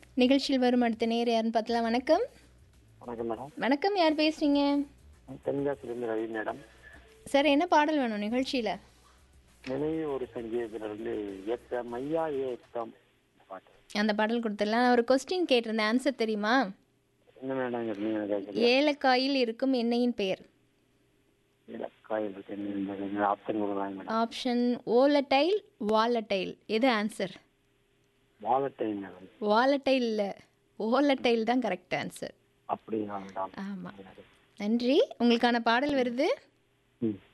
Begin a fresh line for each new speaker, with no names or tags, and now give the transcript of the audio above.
நிகழ்ச்சியில் வரும் அடுத்த நேர் யாருன்னு பார்த்தலாம் வணக்கம்
வணக்கம் மேடம்
வணக்கம் யார் பேசுறீங்க
தென்காசிலேருந்து ரவி மேடம்
சார் என்ன பாடல் வேணும் நிகழ்ச்சியில்
நினைவு ஒரு சங்கீதத்திலிருந்து ஏத்த மையா ஏத்தம் பாட்டு
அந்த பாடல் கொடுத்துடலாம் நான் ஒரு கொஸ்டின் கேட்டிருந்தேன் ஆன்சர் தெரியுமா
என்ன மேடம் நீங்க கேட்குறது
ஏலக்காயில் இருக்கும் எண்ணெயின் பெயர்
இலக்காயில் இருக்கு என்ன ஆப்ஷன் கொடுக்குறாங்க மேடம்
ஆப்ஷன் ஓலடைல் வாலடைல் எது ஆன்சர்
வாலட்டைன் மேடம்
வாலடைல் இல்லை ஓலடைல் தான் கரெக்ட் ஆன்சர்
அப்படிங்களா மேடம்
ஆமாம் நன்றி உங்களுக்கான பாடல் வருது
ம்